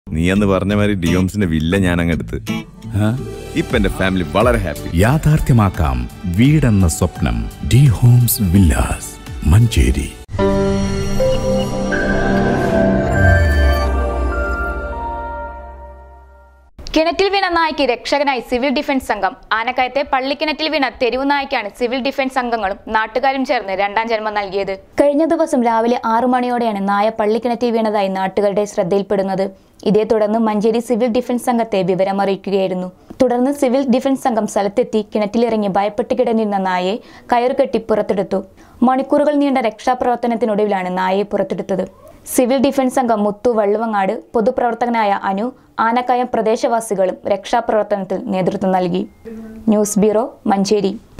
നീ അന്ന് പറഞ്ഞ മാതിരി ഡിയോംസിന്റെ വില്ല ഞാൻ അങ്ങെടുത്ത് ഇപ്പൊ എന്റെ ഫാമിലി വളരെ ഹാപ്പി യാഥാർത്ഥ്യമാക്കാം വീടെന്ന സ്വപ്നം ഡി ഹോംസ് വില്ലാസ് മഞ്ചേരി കിണറ്റിൽ വീണ നായ്ക്ക് രക്ഷകനായി സിവിൽ ഡിഫൻസ് സംഘം ആനക്കയത്തെ പള്ളിക്കിണറ്റിൽ വീണ തെരുവു നായ്ക്കാണ് സിവിൽ ഡിഫൻസ് സംഘങ്ങളും നാട്ടുകാരും ചേർന്ന് രണ്ടാം ജന്മം നൽകിയത് കഴിഞ്ഞ ദിവസം രാവിലെ ആറു മണിയോടെയാണ് നായ പള്ളിക്കിണറ്റിൽ വീണതായി നാട്ടുകാരുടെ ശ്രദ്ധയിൽപ്പെടുന്നത് ഇതേ തുടർന്ന് മഞ്ചേരി സിവിൽ ഡിഫൻസ് സംഘത്തെ വിവരമറിയിക്കുകയായിരുന്നു തുടർന്ന് സിവിൽ ഡിഫൻസ് സംഘം സ്ഥലത്തെത്തി കിണറ്റിലിറങ്ങി ഭയപ്പെട്ട് കിടന്നിരുന്ന നായയെ കയറുകെട്ടി പുറത്തെടുത്തു മണിക്കൂറുകൾ നീണ്ട രക്ഷാപ്രവർത്തനത്തിനൊടുവിലാണ് നായയെ പുറത്തെടുത്തത് സിവിൽ ഡിഫൻസ് സംഘം മുത്തു വള്ളുവങ്ങാട് പൊതുപ്രവർത്തകനായ അനു ആനക്കയം പ്രദേശവാസികളും രക്ഷാപ്രവർത്തനത്തിൽ നേതൃത്വം നൽകി ന്യൂസ് ബ്യൂറോ മഞ്ചേരി